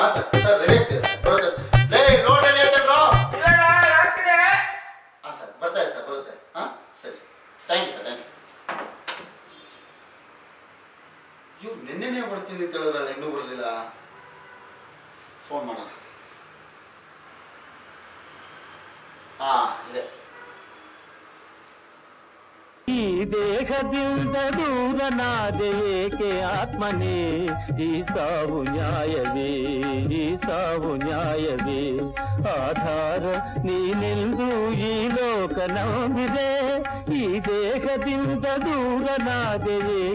ಹಾಂ sir sir ready ಆಗ್ತಿದೆ sir ಬರುತ್ತೆ ಸರ್ ಲೇ ಲೋಡ್ ರೆಡಿ ಆಯ್ತಲ್ರೋ ಹಾಂ ಸರ್ ಬರ್ತಾ ಇದೆ ಸರ್ ಬರುತ್ತೆ ಹಾಂ ಸರಿ sir thank you sir thank you ಇವ್ರು ನಿನ್ನೆನೇ ಬರ್ತೀನಿ ಅಂತ ಹೇಳಿದ್ರಲ್ಲ ಇನ್ನೂ ಬರಲಿಲ್ಲ ಫೋನ್ ಮಾಡೋಣ ಹಾಂ ಇದೆ ಈ ದೇಹದಿಂದ ದೂರನಾದೆ ಏಕೆ ಆತ್ಮನೇ ಈ ಸಾವು ನ್ಯಾಯವೇ ಈ ಸಾವು ನ್ಯಾಯವೇ ಆಧಾರ ನೀನೆಂದು ಈ ಲೋಕ ನಂಬಿದೆ ಈ ದೇಹದಿಂದ ದೂರನಾದೆ ಏಕೆ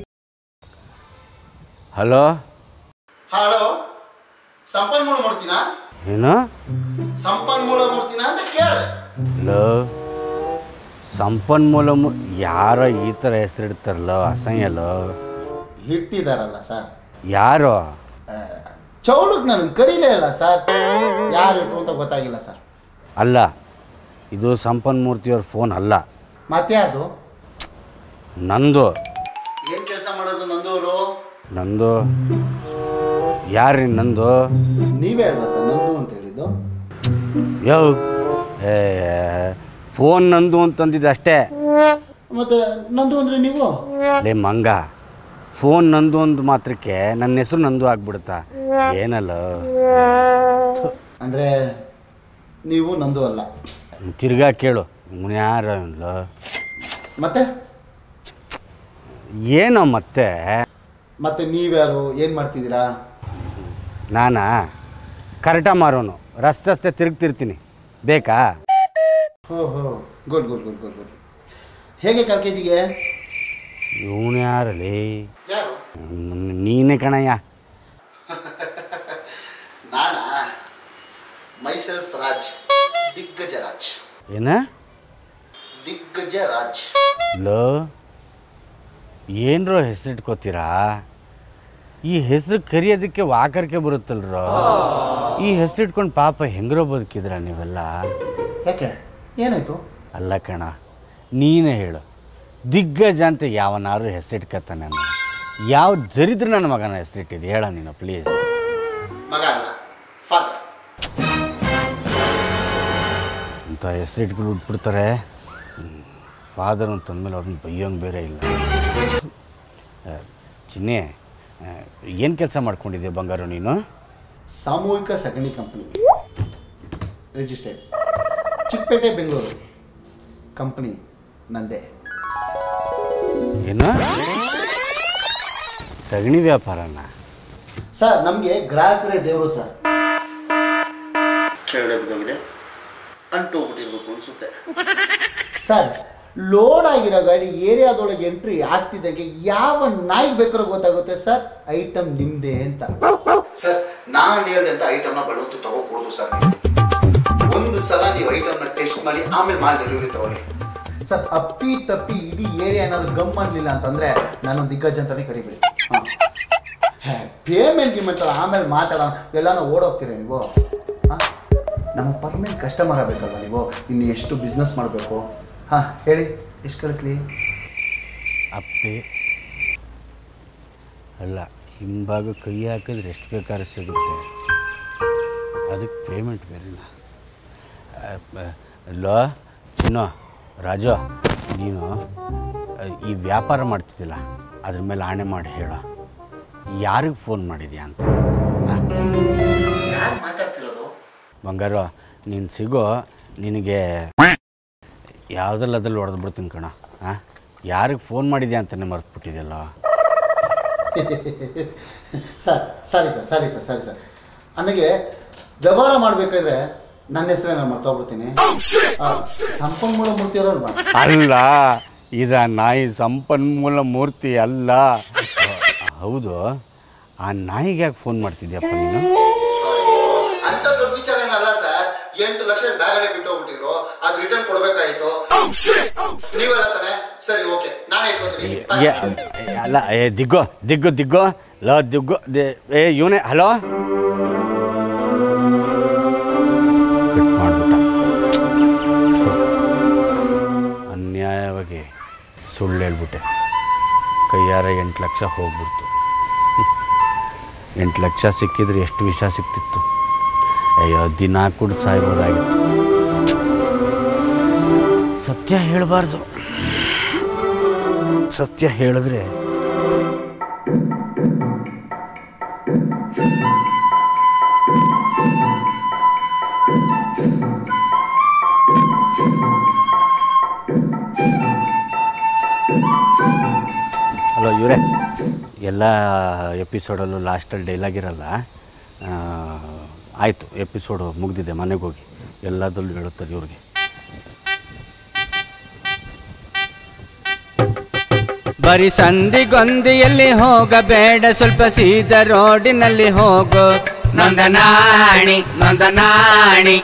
ಹಲೋ ಹಲೋ ಸಂಪನ್ಮೂಲ ಮೂರ್ತಿನಾ ಏನು ಸಂಪನ್ಮೂಲ ಮೂರ್ತಿನಾ ಅಂತ ಕೇಳಿದೆ ಲೋ ಸಂಪನ್ಮೂಲ ಮು ಯಾರೋ ಈ ಥರ ಹೆಸರಿಡ್ತಾರಲ್ಲ ಅಸಹ್ಯಲೋ ಇಟ್ಟಿದಾರಲ್ಲ ಸರ್ ಯಾರು ಚೌಡಕ್ ನನಗೆ ಕರೀಲೇ ಇಲ್ಲ ಸರ್ ಯಾರು ಇಟ್ರು ಅಂತ ಗೊತ್ತಾಗಿಲ್ಲ ಸರ್ ಅಲ್ಲ ಇದು ಸಂಪನ್ಮೂರ್ತಿಯವ್ರ ಫೋನ್ ಅಲ್ಲ ಮತ್ಯಾರ್ದು ನಂದು ಏನು ಕೆಲಸ ಮಾಡೋದು ನಂದೂರು ನಂದು ಯಾರ್ರಿ ನಂದು ನೀವೇ ಅಲ್ವಾ ಸರ್ ನಂದು ಅಂತ ಹೇಳಿದ್ದು ಯಾವ ಏ ಫೋನ್ ನಂದು ಅಂತಂದಿದ್ದು ಅಷ್ಟೇ ಮತ್ತೆ ನಂದು ಅಂದ್ರೆ ನೀವು ಲೇ ಮಂಗ ಫೋನ್ ನಂದು ಒಂದು ಮಾತ್ರಕ್ಕೆ ನನ್ನ ಹೆಸರು ನಂದು ಆಗ್ಬಿಡುತ್ತಾ ಏನಲ್ಲ ಅಂದ್ರೆ ನೀವು ನಂದು ಅಲ್ಲ ತಿರ್ಗಾ ಕೇಳು ಯಾರ ಇವ್ನು? ಮತ್ತೆ ಏನೋ ಮತ್ತೆ ಮತ್ತೆ ನೀವ್ಯಾರು ಏನು ಮಾಡ್ತಿದ್ದೀರಾ ನಾನಾ ಕರೆಟ ಮಾರೋನು ರಸ್ತೆ ರಸ್ತೆ ತಿರುಗ್ತಿರ್ತೀನಿ ಬೇಕಾ ಹೋ ಹೋ good good good good good ಹೇಗೆ ಕಾಲು ಕೆ ಜಿಗೆ ಇವನು ಯಾರಲ್ಲಿ ಯಾರು ನೀನೇ ಕಣಯ್ಯ ನಾನಾ ಮೈಸೆಲ್ಫ್ ರಾಜ್ ದಿಗ್ಗಜ ರಾಜ್ ಏನ ದಿಗ್ಗಜ ರಾಜ್ ಲೋ ಏನರೋ ಹೆಸರಿಟ್ಕೋತೀರಾ ಈ ಹೆಸರು ಕರಿಯೋದಕ್ಕೆ ವಾಕರಿಕೆ ಬರುತ್ತಲ್ರೋ ಈ ಹೆಸರಿಟ್ಕೊಂಡು ಪಾಪ ಹೆಂಗ್ರೋ ಬದುಕಿದ್ರ ನೀವೆಲ್ಲ ಯಾಕೆ ಏನಾಯ್ತು ಅಲ್ಲ ಕಣ ನೀನೇ ಹೇಳು ದಿಗ್ಗಜ ಅಂತ ಯಾವನಾರು ಹೆಸರಿಟ್ಕತ್ತಾನೆ ಅನ್ನೋ ಯಾವ ದರಿದ್ರ ನನ್ನ ಮಗನ ಹೆಸರಿಟ್ಟಿದೆ ಹೇಳ ನೀನು ಪ್ಲೀಸ್ ಮಗ ಅಲ್ಲ ಫಾದರ್ ಅಂತ ಹೆಸರಿಟ್ಕೊಂಡು ಉಟ್ಬಿಡ್ತಾರೆ ಫಾದರ್ ಅಂತಂದ್ಮೇಲೆ ಅವ್ರನ್ನ ಬೈಯೋಂಗೆ ಬೇರೆ ಇಲ್ಲ ಆ, ಚಿನ್ನಿ ಏನು ಕೆಲಸ ಮಾಡ್ಕೊಂಡಿದ್ದೆ ಬಂಗಾರು ನೀನು ಸಾಮೂಹಿಕ ಸಗಣಿ company registered Chickpete Bengaluru company ನಂದೇ ಏನು ಸಗಣಿ ವ್ಯಾಪಾರನ ಸರ್ ನಮಗೆ ಗ್ರಾಹಕರೇ ದೇವರು ಸರ್ ಕೆಳಗಡೆ ಬಿದ್ದೋಗಿದೆ ಅಂಟು ಹೋಗ್ಬಿಟ್ಟಿರ್ಬೇಕು ಅನ್ಸುತ್ತೆ ಸರ್ ಲೋಡ್ ಆಗಿರೋ ಗಾಡಿ ಏರಿಯಾದೊಳಗೆ ಎಂಟ್ರಿ ಆಗ್ತಿದ್ದಂಗೆ ಯಾವ ನಾಯಿಗೆ ಬೇಕಾದ್ರೂ ಗೊತ್ತಾಗುತ್ತೆ ಸರ್ ಐಟಮ್ ನಿಮ್ದೇ ಅಂತ ಸರ್ ನಾನು ಹೇಳ್ದೆ ಅಂತ ಐಟಮ್ನ ಬಲವಂತು ತಗೋಕೊಡೋದು ಸರ್ ಒಂದು ಸಲ ನೀವು ಐಟಮ್ನ ಟೆಸ್ಟ್ ಮಾಡಿ ಆಮೇಲೆ ಮಾಲ್ ಡೆಲಿವರಿ ತಗೊಳ್ಳಿ ಸರ್ ಅಪ್ಪಿ ತಪ್ಪಿ ಇಡೀ ಏರಿಯಾ ಏನಾದ್ರು ಗಮ್ ಮಾಡಲಿಲ್ಲ ಅಂತಂದ್ರೆ ನಾನು ದಿಗ್ಗಜ ಅಂತಾನೆ ಕರಿಬೇಡಿ ಪೇಮೆಂಟ್ ಗಿಮೆಂಟ್ ಎಲ್ಲ ಆಮೇಲೆ ಮಾತಾಡೋಣ ಎಲ್ಲಾನು ಓಡೋಗ್ತೀರ ನೀವು ಹಾಂ ನಮ್ಮ ಪರ್ಮನೆಂಟ್ ಕಸ್ಟಮರ್ ಆಗಬೇಕಲ್ವ ನೀವು ಇನ್ನು ಎಷ್ಟು ಬಿಸ್ನೆಸ್ ಮಾಡಬೇಕು ಹಾಂ ಹೇಳಿ ಎಷ್ಟು ಕಳಿಸ್ಲಿ ಅಪ್ಪೆ ಅಲ್ಲ ಹಿಂಭಾಗ ಕೈ ಹಾಕಿದ್ರೆ ಎಷ್ಟು ಬೇಕಾದ್ರೆ ಸಿಗುತ್ತೆ ಅದಕ್ಕೆ ಪೇಮೆಂಟ್ ಬೇರೆನಾ ಲೋ ಚಿನ್ನೋ ರಾಜು ನೀನು ಆ, ಈ ವ್ಯಾಪಾರ ಮಾಡ್ತಿದ್ದಿಲ್ಲ ಅದ್ರ ಮೇಲೆ ಆಣೆ ಮಾಡಿ ಹೇಳೋ ಯಾರಿಗೆ ಫೋನ್ ಮಾಡಿದ್ಯಾ ಅಂತ ಆ? ಯಾರು ಮಾತಾಡ್ತಿರೋದು ಬಂಗಾರು ನೀನು ಸಿಗೋ ನಿನಗೆ ಯಾವುದಲ್ಲದಲ್ಲಿ ಹೊಡೆದು ಬಿಡ್ತೀನಿ ಕಣ ಹಾಂ ಯಾರಿಗೆ ಫೋನ್ ಮಾಡಿದ್ಯಾ ಅಂತಲೇ ಮರ್ತ್ಬಿಟ್ಟಿದ್ಯಲ್ಲ ಸರ್ ಸರಿ ಸರ್ ಸರಿ ಸರ್ ಸರಿ ಸರ್ ನನಗೆ ವ್ಯವಹಾರ ಮಾಡಬೇಕಾದ್ರೆ ನನ್ನ ಹೆಸರೇ ನಾನು ಮರ್ತೋಗ್ಬಿಡ್ತೀನಿ ಆ, ಸಂಪನ್ಮೂಲ ಮೂರ್ತಿಯವರಲ್ವಾ ಅಲ್ಲ ಇದ ನಾಯಿ ಸಂಪನ್ಮೂಲ ಮೂರ್ತಿ ಅಲ್ಲ ಹೌದು ಆ ನಾಯಿಗೆ ಯಾಕೆ ಫೋನ್ ಮಾಡ್ತಿದ್ಯಪ್ಪ ನೀನು ಅಂತ ದೊಡ್ಡ ವಿಚಾರ ಏನಲ್ಲ ಸರ್ ಎಂಟು ಲಕ್ಷ ಬ್ಯಾಗಲ್ಲೇ ಬಿಟ್ಟು ಹೋಗ್ಬಿಟ್ಟಿದ್ರು ಅದು ರಿಟರ್ನ್ ಕೊಡ್ಬೇಕಾಯ್ತು ನೀವೆಲ್ಲ ತಾನೆ ಸರಿ ಓಕೆ ನಾನೇ ಇಟ್ಕೊತೀನಿ ಏ- ಅಲ್ಲ ಏ ದಿಗ್ಗೋ ದಿಗ್ಗು ದಿಗ್ಗೋ ಲ ದಿಗ್ಗು ದಿ- ಏ ಇವನೇ ಹಲೋ ಕಟ್ ಮಾಡ್ಬಿಟ್ಟ ಥು. ಅನ್ಯಾಯವಾಗಿ ಸುಳ್ಳು ಹೇಳ್ಬಿಟ್ಟೆ ಕೈಯಾರ ಎಂಟು ಲಕ್ಷ ಹೋಗ್ಬಿಡ್ತು ಎಂಟು ಲಕ್ಷ ಸಿಕ್ಕಿದ್ರೆ ಎಷ್ಟು ವಿಷ ಸಿಕ್ತಿತ್ತು ಅಯ್ಯೋ ದಿನ ಕುಡ್ದು ಸಾಯ್ಬೋದಾಗಿತ್ತು ಸತ್ಯ ಹೇಳಬಾರ್ದು ಸತ್ಯ ಹೇಳಿದ್ರೆ ಹಲೋ ಇವರೇ ಎಲ್ಲ ಎಪಿಸೋಡಲ್ಲೂ ಲಾಸ್ಟಲ್ಲಿ ಡೈಲಾಗ್ ಇರಲ್ಲ ಆಯಿತು ಎಪಿಸೋಡು ಮುಗ್ದಿದೆ ಮನೆಗೆ ಹೋಗಿ ಎಲ್ಲದಲ್ಲೂ ಹೇಳುತ್ತದೆ ಇವ್ರಿಗೆ ಬರೀ ಸಂದಿಗೊಂದಿಯಲ್ಲಿ ಹೋಗಬೇಡ ಸ್ವಲ್ಪ ಸೀದ ರೋಡಿನಲ್ಲಿ ಹೋಗು ನೊಂದನಾಣಿ ನೊಂದನಾಣಿ